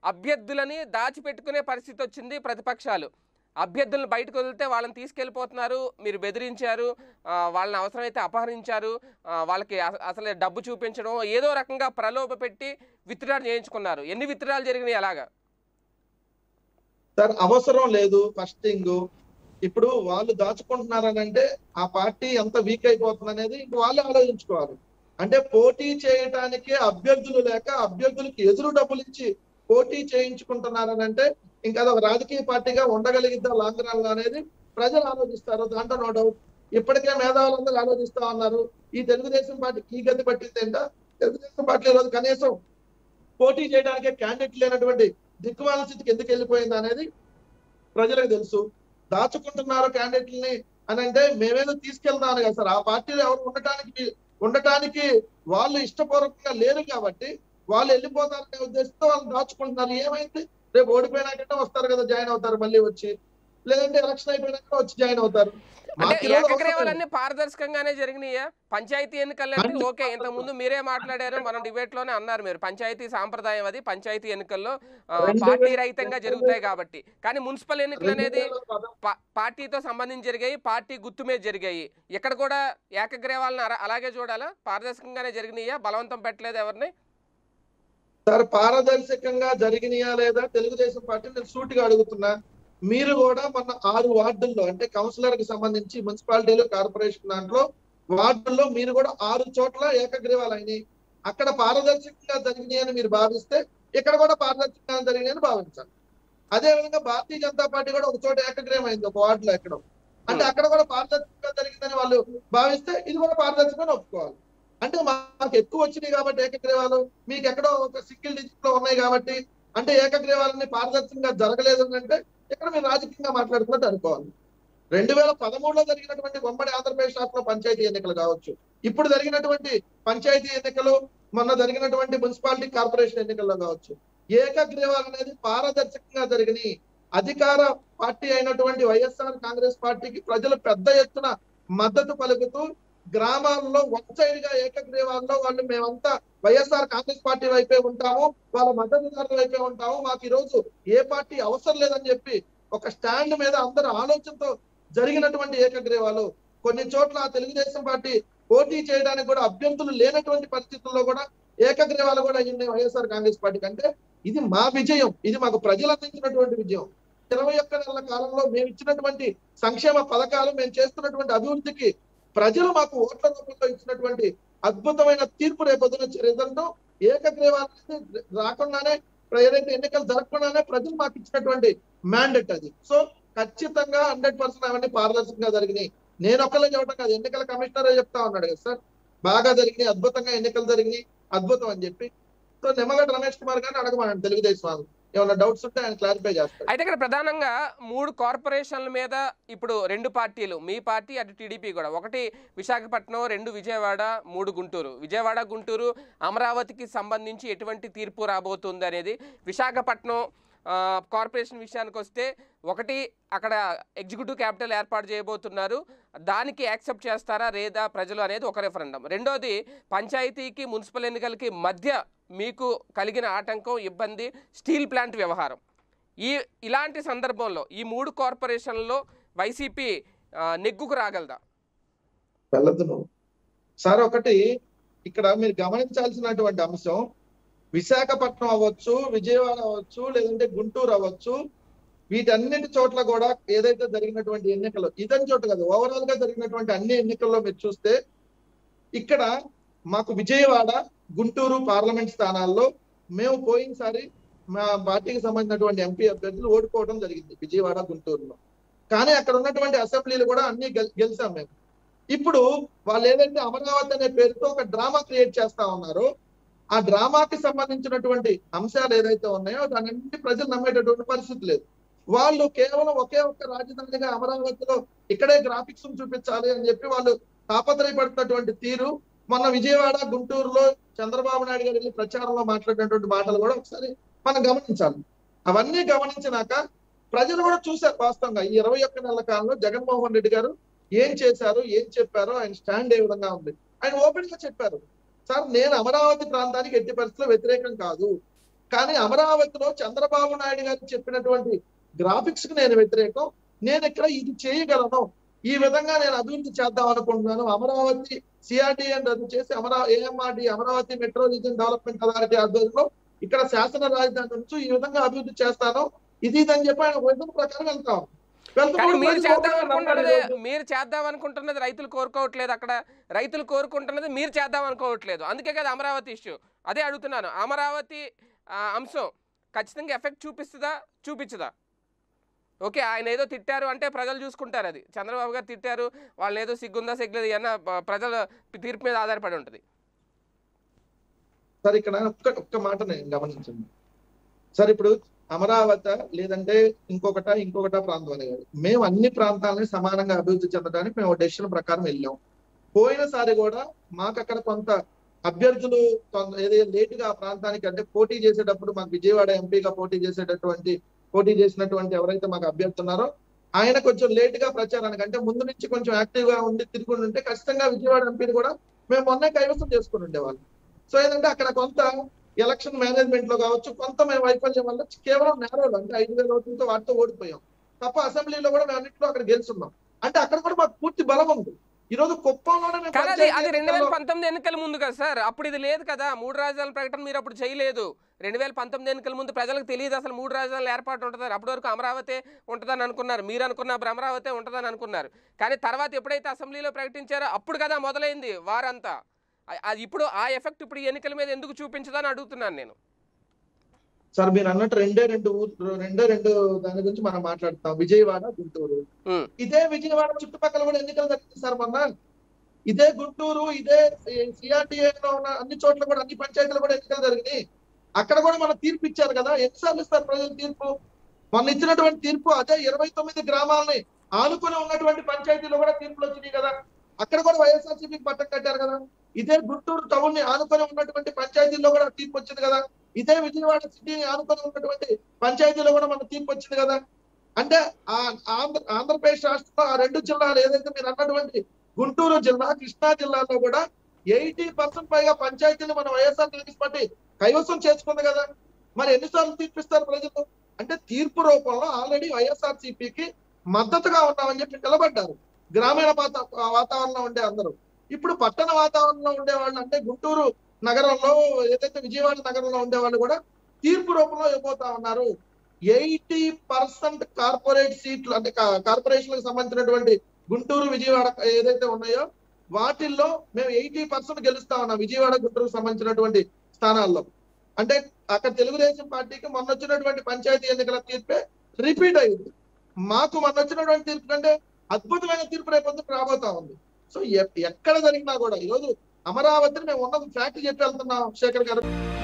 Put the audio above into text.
అభ్యర్థులని దాచిపెట్టుకునే పరిస్థితి వచ్చింది ప్రతిపక్షాలు అభ్యర్థులను బయటకు వదిలితే వాళ్ళని తీసుకెళ్ళిపోతున్నారు మీరు బెదిరించారు ఆ, వాళ్ళని అవసరమైతే అపహరించారు ఆ, వాళ్ళకి అస- అసలే డబ్బు చూపించడం ఏదో రకంగా ప్రలోభ పెట్టి విత్డ్రా చేయించుకున్నారు ఎన్ని విత్డ్రాలు జరిగినాయి అలాగా సార్ అవసరం లేదు ఫస్ట్ థింగ్ ఇప్పుడు వాళ్ళు దాచుకుంటున్నారని అంటే ఆ పార్టీ ఎంత వీక్ అయిపోతుంది అనేది ఇంక వాళ్ళే ఆలోచించుకోవాలి అంటే పోటీ చేయటానికి అభ్యర్థులు లేక అభ్యర్థులకి ఎదురు డబ్బులు ఇచ్చి పోటీ చేయించుకుంటున్నారని అంటే ఇంకా అది ఒక రాజకీయ పార్టీగా ఉండగలిగిద్దా లాంగ్ రన్ లో అనేది ప్రజలు ఆలోచిస్తారు దాంట్లో నో డౌట్ ఇప్పటికే మేధావులందరూ ఆలోచిస్తా ఉన్నారు ఈ తెలుగుదేశం పార్టీకి ఈ గతి పట్టిందేంటా తెలుగుదేశం పార్టీ ఈరోజు కనీసం పోటీ చేయడానికి క్యాండిడేట్ లేనటువంటి దిక్కుమాల స్థితికి ఎందుకు వెళ్ళిపోయింది అనేది ప్రజలకు తెలుసు దాచుకుంటున్నారు క్యాండిడేట్లని అని అంటే మేమేదో తీసుకెళ్తాను కదా సార్ ఆ పార్టీలో ఎవరు ఉండటానికి ఉండటానికి వాళ్ళు ఇష్టపూర్వకంగా లేరు కాబట్టి వాళ్ళు వెళ్ళిపోతారనే ఉద్దేశంతో వాళ్ళు దాచుకుంటున్నారు ఏమైంది రేపు ఓడిపోయినాకంటే వస్తారు కదా జాయిన్ అవుతారు మళ్ళీ వచ్చి లేదంటే ఎలక్షన్ అయిపోయినాక వచ్చి జాయిన్ అవుతారు అంటే మాకు ఈరోజు అవసరం లేదు. ఏకగ్రీవాలన్నీ పారదర్శకంగానే జరిగినాయా పంచాయతీ ఎన్నికలు అంటే అన్ని ఓకే ఇంతకు ముందు మీరే మాట్లాడారు మనం డిబేట్ లోనే అన్నారు మీరు పంచాయతీ సాంప్రదాయం అది పంచాయతీ ఎన్నికల్లో ఆ, రెండు పార్టీ వేల- రహితంగా జరుగుతాయి కాబట్టి కానీ మున్సిపల్ ఎన్నికలు రెండు అనేది వేల పద- పా- పార్టీతో సంబంధించి జరిగాయి పార్టీ గుర్తు మీద జరిగాయి ఇక్కడ కూడా ఏకగ్రీవాలను అలా- అలాగే చూడాలా పారదర్శకంగానే జరిగినాయా బలవంతం పెట్టలేదు ఎవరిని సార్ పారదర్శకంగా జరిగినాయా లేదా తెలుగుదేశం పార్టీ నేను సూటిగా అడుగుతున్నా మీరు కూడా మొన్న ఆరు వార్డుల్లో అంటే కౌన్సిలర్ కి సంబంధించి మున్సిపాలిటీలు కార్పొరేషన్ దాంట్లో వార్డుల్లో మీరు కూడా ఆరు చోట్ల ఏకగ్రీవాలు అయినాయి అక్కడ పారదర్శకంగా జరిగినాయి అని మీరు భావిస్తే ఇక్కడ కూడా పారదర్శకంగా జరిగినాయి అని భావించాలి అదే విధంగా భారతీయ జనతా పార్టీ కూడా ఒక చోట ఏకగ్రీవం అయింది ఒక వార్డులో ఎక్కడో అంటే అక్కడ కూడా పారదర్శకంగా జరిగిందని వాళ్ళు భావిస్తే ఇది కూడా పారదర్శకంగా ఒప్పుకోవాలి అంటే మాకు ఎక్కువ వచ్చినాయి కాబట్టి ఏకగ్రీవాలు మీకు ఎక్కడో ఒక సింగిల్ డిజిట్ లో ఉన్నాయి కాబట్టి అంటే ఏకగ్రీవాలని పారదర్శకంగా జరగలేదు అని అంటే ఇక్కడ మీరు రాజకీయంగా మాట్లాడుతున్నట్టు అనుకోవాలి రెండు వేల పదమూడులో జరిగినటువంటి ఉమ్మడి ఆంధ్రప్రదేశ్ రాష్ట్రంలో పంచాయతీ ఎన్నికలు కావచ్చు ఇప్పుడు జరిగినటువంటి పంచాయతీ ఎన్నికలు మొన్న జరిగినటువంటి మున్సిపాలిటీ కార్పొరేషన్ ఎన్నికల్లో కావచ్చు ఏకగ్రీవాలు అనేది పారదర్శకంగా జరిగినాయి అధికార పార్టీ అయినటువంటి వైఎస్ఆర్ కాంగ్రెస్ పార్టీకి ప్రజలు పెద్ద ఎత్తున మద్దతు పలుకుతూ గ్రామాల్లో వన్ సైడ్ గా ఏకగ్రీవాల్లో వాళ్ళు మేమంతా వైఎస్ఆర్ కాంగ్రెస్ పార్టీ వైపే ఉంటాము వాళ్ళ మద్దతుదారుల వైపే ఉంటాము మాకు ఈ రోజు ఏ పార్టీ అవసరం లేదని చెప్పి ఒక స్టాండ్ మీద అందరు ఆలోచనతో జరిగినటువంటి ఏకగ్రీవాలు కొన్ని చోట్ల తెలుగుదేశం పార్టీ పోటీ చేయడానికి కూడా అభ్యర్థులు లేనటువంటి పరిస్థితుల్లో కూడా ఏకగ్రీవాలు కూడా అయ్యింది వైఎస్ఆర్ కాంగ్రెస్ పార్టీ కంటే ఇది మా విజయం ఇది మాకు ప్రజలు అందించినటువంటి విజయం ఇరవై ఒక్క నెలల కాలంలో మేము ఇచ్చినటువంటి సంక్షేమ పథకాలు మేము చేస్తున్నటువంటి అభివృద్ధికి ప్రజలు మాకు ఓట్ల రూపంలో ఇచ్చినటువంటి అద్భుతమైన తీర్పు రేపొద్దున రిజల్ట్ ఏకగ్రీవాలు రాకుండానే ఏదైతే ఎన్నికలు జరగకుండానే ప్రజలు మాకు ఇచ్చినటువంటి మ్యాండేట్ అది సో ఖచ్చితంగా హండ్రెడ్ పర్సెంట్ అవన్నీ పారదర్శకంగా జరిగినాయి నేను ఒక్కలే చెప్పడం కాదు ఎన్నికల కమిషనర్ చెప్తా ఉన్నాడు కదా సార్ బాగా జరిగినాయి అద్భుతంగా ఎన్నికలు జరిగినాయి అద్భుతం అని చెప్పి సో నిమ్మగడ్డ రమేష్ కుమార్ గారిని అడగమనండి తెలుగుదేశం వాళ్ళు ఏమైనా డౌట్స్ ఉంటే ఆయన క్లారిఫై చేస్తారు అయితే ఇక్కడ ప్రధానంగా మూడు కార్పొరేషన్ల మీద ఇప్పుడు రెండు పార్టీలు మీ పార్టీ అటు టీడీపీ కూడా ఒకటి విశాఖపట్నం రెండు విజయవాడ మూడు గుంటూరు విజయవాడ గుంటూరు అమరావతికి సంబంధించి ఎటువంటి తీర్పు రాబోతుంది అనేది విశాఖపట్నం ఆ, కార్పొరేషన్ విషయానికి వస్తే ఒకటి అక్కడ ఎగ్జిక్యూటివ్ క్యాపిటల్ ఏర్పాటు చేయబోతున్నారు దానికి యాక్సెప్ట్ చేస్తారా లేదా ప్రజలు అనేది ఒక రెఫరెండం రెండోది పంచాయతీకి మున్సిపల్ ఎన్నికలకి మధ్య మీకు కలిగిన ఆటంకం ఇబ్బంది స్టీల్ ప్లాంట్ వ్యవహారం ఈ ఇలాంటి సందర్భంలో ఈ మూడు కార్పొరేషన్లలో వైసీపీ ఆ, నెగ్గుకు రాగలదా వెళ్ళదు నువ్వు సార్ ఒకటి ఇక్కడ మీరు గమనించాల్సినటువంటి అంశం విశాఖపట్నం అవ్వచ్చు విజయవాడ అవ్వచ్చు లేదంటే గుంటూరు అవ్వచ్చు వీటన్నిటి చోట్ల కూడా ఏదైతే జరిగినటువంటి ఎన్నికలు ఇదని చోట కాదు ఓవరాల్ గా జరిగినటువంటి అన్ని ఎన్నికల్లో మీరు చూస్తే ఇక్కడ మాకు విజయవాడ గుంటూరు పార్లమెంట్ స్థానాల్లో మేము పోయినసారి మా పార్టీకి సంబంధించినటువంటి ఎంపీ అభ్యర్థులు ఓడిపోవడం జరిగింది విజయవాడ గుంటూరులో కానీ అక్కడ ఉన్నటువంటి అసెంబ్లీలు కూడా అన్ని గెల్- గెలిచాం మేము ఇప్పుడు వాళ్ళు ఏదైతే అమరావతి అనే పేరుతో ఒక డ్రామా క్రియేట్ చేస్తా ఉన్నారో ఆ డ్రామాకి సంబంధించినటువంటి అంశాలు ఏదైతే ఉన్నాయో దాని అన్ని ప్రజలు నమ్మేటటువంటి పరిస్థితి లేదు వాళ్ళు కేవలం ఒకే ఒక్క రాజధానిగా అమరావతిలో ఇక్కడే గ్రాఫిక్స్ చూపించాలి అని చెప్పి వాళ్ళు తాపత్రయపడుతున్నటువంటి తీరు మొన్న విజయవాడ గుంటూరులో చంద్రబాబు నాయుడు గారు వెళ్ళి ప్రచారంలో మాట్లాడినటువంటి మాటలు కూడా ఒకసారి మనం గమనించాలి అవన్నీ గమనించినాక ప్రజలు కూడా చూశారు వాస్తవంగా ఈ ఇరవై ఒక్క నెలల కాలంలో జగన్మోహన్ రెడ్డి గారు ఏం చేశారు ఏం చెప్పారో ఆయన స్టాండ్ ఏ విధంగా ఉంది ఆయన ఓపెన్ గా చెప్పారు సార్ నేను అమరావతి ప్రాంతానికి ఎట్టి పరిస్థితుల్లో వ్యతిరేకం కాదు కానీ అమరావతిలో చంద్రబాబు నాయుడు గారు చెప్పినటువంటి గ్రాఫిక్స్ కి నేను వ్యతిరేకం నేను ఇక్కడ ఇది చేయగలను ఈ విధంగా నేను అభివృద్ధి చేద్దాం అనుకుంటున్నాను అమరావతి సిఆర్డిఎన్ రద్దు చేసి అమరా AMRD Amaravati metro region development authority ఆధ్వర్యంలో ఇక్కడ శాసన రాజధాని నుంచి ఈ విధంగా అభివృద్ధి చేస్తాను ఇది ఇది అని చెప్పి ఆయన విధం ప్రకారం వెళ్తాం కానీ మీరు వెళ్తున్నప్పుడు చేద్దాం ప్రజలు అనుకుంటున్నది నమ్మాలి. మీరు చేద్దాం అనుకుంటున్నది రైతులు కోరుకోవట్లేదు అక్కడ రైతులు కోరుకుంటున్నది మీరు చేద్దాం అనుకోవట్లేదు అందుకే కదా అమరావతి ఇష్యూ అదే అడుగుతున్నాను అమరావతి ఆ, అంశం ఖచ్చితంగా ఎఫెక్ట్ చూపిస్తుందా చూపించదా ఓకే ఆయన ఏదో తిట్టారు అంటే ప్రజలు చూసుకుంటారు అది చంద్రబాబు గారు తిట్టారు వాళ్ళని ఏదో సిగ్గుందా సిగ్గులేదు అన్న ప్రజల తీర్పు మీద ఆధారపడి ఉంటుంది సార్ ఇక్కడ ఒక్క ఒక్క మాట నేను గమనించండి సార్ ఇప్పుడు అమరావతి లేదంటే ఇంకొకట ఇంకొకట ప్రాంతం అని కాదు మేము అన్ని ప్రాంతాలని సమానంగా అభివృద్ధి చెందడానికి మేము డెసిషన్ ప్రకారం వెళ్ళాం పోయినసారి కూడా మాకు అక్కడ కొంత అభ్యర్థులు కొంత ఏదైతే లేట్ గా ఆ ప్రాంతానికి అంటే పోటీ చేసేటప్పుడు మాకు విజయవాడ ఎంపీగా పోటీ చేసేటటువంటి పోటీ చేసినటువంటి ఎవరైతే మాకు అభ్యర్థి ఉన్నారో ఆయన కొంచెం లేట్ గా ప్రచారానికి అంటే ముందు నుంచి కొంచెం యాక్టివ్ గా ఉండి తిరుగుండి ఉంటే ఖచ్చితంగా విజయవాడ ఎంపీని కూడా మేము మొన్నే కైవసం చేసుకుని ఉండేవాళ్ళం సో ఏంటంటే అక్కడ కొంత ఎలక్షన్ మేనేజ్మెంట్ లో కావచ్చు కొంత మేము వైఫల్యం వల్ల కేవలం నేరోలు అంటే ఐదు వేల ఓట్లతో వాటితో ఓడిపోయాం తప్ప అసెంబ్లీలో కూడా మేము అన్నింటిలో అక్కడ గెలుచున్నాం అంటే అక్కడ కూడా మాకు పూర్తి బలం ఉంది ఈ రోజు కుప్పంలోనే మేము కానీ అది పంచాయతీ అది రెండు వేల ఎన్నికల్లో- పంతొమ్మిది ఎన్నికల ముందు కదా సార్ అప్పుడు ఇది లేదు కదా మూడు రాజధానుల ప్రకటన మీరు అప్పుడు చేయలేదు రెండు వేల పంతొమ్మిది ఎన్నికల ముందు ప్రజలకు తెలియదు అసలు మూడు రాజధానుల ఏర్పాటు ఉంటుందని అప్పటి వరకు అమరావతి ఉంటుందని అనుకున్నారు మీరు అనుకున్నప్పుడు అమరావతి ఉంటుందని అనుకున్నారు కానీ తర్వాత ఎప్పుడైతే అసెంబ్లీలో ప్రకటించారో అప్పుడు కదా మొదలైంది వారంతా అ- అది ఇప్పుడు ఆ ఎఫెక్ట్ ఇప్పుడు ఈ ఎన్నికల మీద ఎందుకు చూపించదని అడుగుతున్నాను నేను సార్ మీరు అన్నట్టు రెండే రెండు ఊరు రెండే రెండు దాని గురించి మనం మాట్లాడుతాం విజయవాడ గుంటూరు ఉమ్. ఇదే విజయవాడ చుట్టుపక్కల కూడా ఎన్నికలు జరిగింది సార్ మొన్న ఇదే గుంటూరు ఇదే సిఆర్టీఏ లో ఉన్న అన్ని చోట్ల కూడా అన్ని పంచాయతీలు కూడా ఎన్నికలు జరిగినాయి అక్కడ కూడా మన తీర్పు ఇచ్చారు కదా ఎన్నిసార్లు ఇస్తారు ప్రజలు తీర్పు మొన్న ఇచ్చినటువంటి తీర్పు అదే ఇరవై తొమ్మిది గ్రామాలని ఆనుకుని ఉన్నటువంటి పంచాయతీలో కూడా తీర్పులు వచ్చినాయి కదా అక్కడ కూడా వైఎస్ఆర్సీపీకి పట్టం కట్టారు కదా ఇదే గుంటూరు టౌన్ ని ఆనుకొని ఉన్నటువంటి పంచాయతీల్లో కూడా తీర్పు వచ్చింది కదా ఇదే విజయవాడ సిటీని ఆనుకొని ఉన్నటువంటి పంచాయతీలో కూడా మన తీర్పు వచ్చింది కదా అంటే ఆ ఆంధ్ర ఆంధ్రప్రదేశ్ రాష్ట్రంలో ఆ రెండు జిల్లాలు ఏదైతే మీరు అన్నటువంటి గుంటూరు జిల్లా కృష్ణా జిల్లాలో కూడా ఎయిటీ పర్సెంట్ పైగా పంచాయతీలు మన వైఎస్ఆర్ కాంగ్రెస్ పార్టీ కైవసం చేసుకుంది కదా మరి ఎన్నిసార్లు తీర్పిస్తారు ప్రజలు అంటే తీర్పు రూపంలో ఆల్రెడీ వైఎస్ఆర్ సిపికి మద్దతుగా ఉన్నామని చెప్పి నిలబడ్డారు గ్రామీణ వాత- వాతావరణంలో ఉండే అందరూ ఇప్పుడు పట్టణ వాతావరణంలో ఉండే వాళ్ళు అంటే గుంటూరు నగరంలో ఏదైతే విజయవాడ నగరంలో ఉండే వాళ్ళు కూడా తీర్పు రూపంలో ఇవ్వబోతా ఉన్నారు ఎయిటీ పర్సెంట్ కార్పొరేట్ సీట్లు అంటే కార్పొరేషన్లకు సంబంధించినటువంటి గుంటూరు విజయవాడ ఏదైతే ఉన్నాయో వాటిల్లో మేము ఎయిటీ పర్సెంట్ గెలుస్తా ఉన్నాం విజయవాడ గుంటూరుకు సంబంధించినటువంటి స్థానాల్లో అంటే అక్కడ తెలుగుదేశం పార్టీకి మొన్న వచ్చినటువంటి పంచాయతీ ఎన్నికల తీర్పే రిపీట్ అయింది మాకు మొన్న వచ్చినటువంటి తీర్పు కంటే అద్భుతమైన తీర్పు రేపొద్దు రాబోతా ఉంది సో ఎ- ఎక్కడ జరిగినా కూడా ఈరోజు అమరావతిని మేము ఉన్నది ఫ్యాక్ట్ చెప్పి వెళ్తున్నాం శేఖర్ గారు